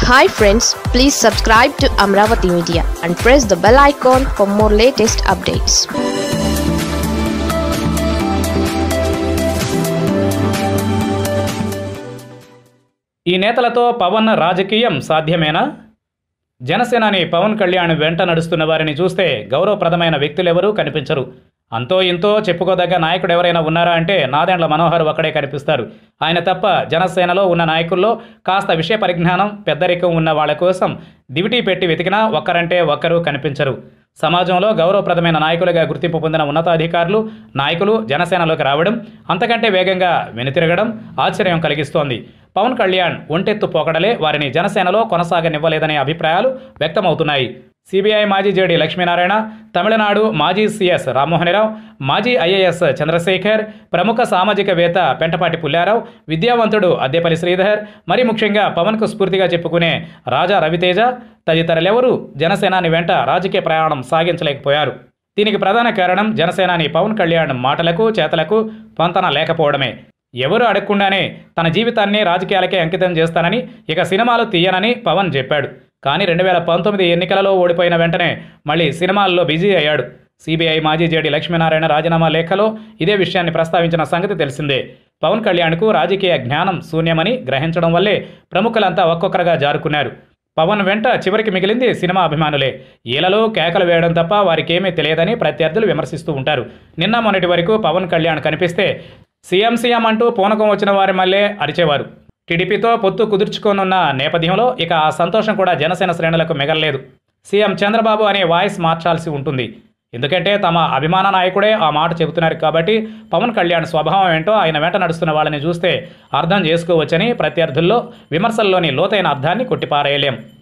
hi friends please subscribe to Amaravati media and press the bell icon for more latest updates ఈ నేతలతో పవన్ రాజకీయం సాధ్యమేనా జనసేనాని పవన్ కళ్యాణ్ వెంట నడుస్తున్న వారిని చూస్తే గౌరవప్రదమైన వ్యక్తులెవరూ కనిపించరు అంతో ఇంతో చెప్పుకోదగ్గ నాయకుడు ఎవరైనా ఉన్నారా అంటే నాదెండ్ల మనోహర్ ఒక్కడే కనిపిస్తారు ఆయన తప్ప జనసేనలో ఉన్న నాయకుల్లో కాస్త విషయ పరిజ్ఞానం పెద్దరికం ఉన్న వాళ్ళ కోసం దివిటీ పెట్టి వెతికినా ఒక్కరంటే ఒక్కరు కనిపించరు సమాజంలో గౌరవప్రదమైన నాయకులుగా గుర్తింపు పొందిన ఉన్నతాధికారులు నాయకులు జనసేనలోకి రావడం అంతకంటే వేగంగా వెనుతిరగడం ఆశ్చర్యం కలిగిస్తోంది పవన్ కళ్యాణ్ ఒంటెత్తు పోకడలే వారిని జనసేనలో కొనసాగనివ్వలేదనే అభిప్రాయాలు వ్యక్తమవుతున్నాయి సిబిఐ మాజీ జేడి లక్ష్మీనారాయణ తమిళనాడు మాజీ సీఎస్ రామ్మోహనరావు మాజీ ఐఏఎస్ చంద్రశేఖర్ ప్రముఖ సామాజికవేత్త పెంటపాటి పుల్లారావు విద్యావంతుడు అద్దెపల్లి శ్రీధర్ మరి ముఖ్యంగా పవన్కు స్ఫూర్తిగా చెప్పుకునే రాజా రవితేజ తదితరులెవరూ జనసేనాని వెంట రాజకీయ ప్రయాణం సాగించలేకపోయారు దీనికి ప్రధాన కారణం జనసేనాని పవన్ కళ్యాణ్ మాటలకు చేతలకు పొంతన లేకపోవడమే ఎవరు అడగకుండానే తన జీవితాన్ని రాజకీయాలకే అంకితం చేస్తానని ఇక సినిమాలు తీయనని పవన్ చెప్పాడు కానీ రెండు వేల పంతొమ్మిది ఎన్నికలలో ఓడిపోయిన వెంటనే మళ్ళీ సినిమాల్లో బిజీ అయ్యాడు సిబిఐ మాజీ జేడి లక్ష్మీనారాయణ రాజీనామా లేఖలో ఇదే విషయాన్ని ప్రస్తావించిన సంగతి తెలిసిందే పవన్ కళ్యాణ్కు రాజకీయ జ్ఞానం శూన్యమని గ్రహించడం వల్లే ప్రముఖులంతా ఒక్కొక్కరుగా జారుకున్నారు పవన్ వెంట చివరికి మిగిలింది సినిమా అభిమానులే ఈలలో కేకలు వేయడం తప్ప వారికేమీ తెలియదని ప్రత్యర్థులు విమర్శిస్తూ ఉంటారు నిన్న మొన్నటి వరకు పవన్ కళ్యాణ్ కనిపిస్తే సీఎం సీఎం అంటూ పూనకం వచ్చిన వారి మళ్ళీ అరిచేవారు టీడీపీతో పొత్తు కుదుర్చుకోనున్న నేపథ్యంలో ఇక ఆ సంతోషం కూడా జనసేన శ్రేణులకు మిగలలేదు సీఎం చంద్రబాబు అనే వాయిస్ మార్చాల్సి ఉంటుంది ఎందుకంటే తమ అభిమాన నాయకుడే ఆ మాట చెబుతున్నారు కాబట్టి పవన్ కళ్యాణ్ స్వభావం ఏంటో ఆయన వెంట నడుస్తున్న వాళ్ళని చూస్తే అర్థం చేసుకోవచ్చని ప్రత్యర్థుల్లో విమర్శల్లోని లోతైన అర్థాన్ని కొట్టిపారేయలేం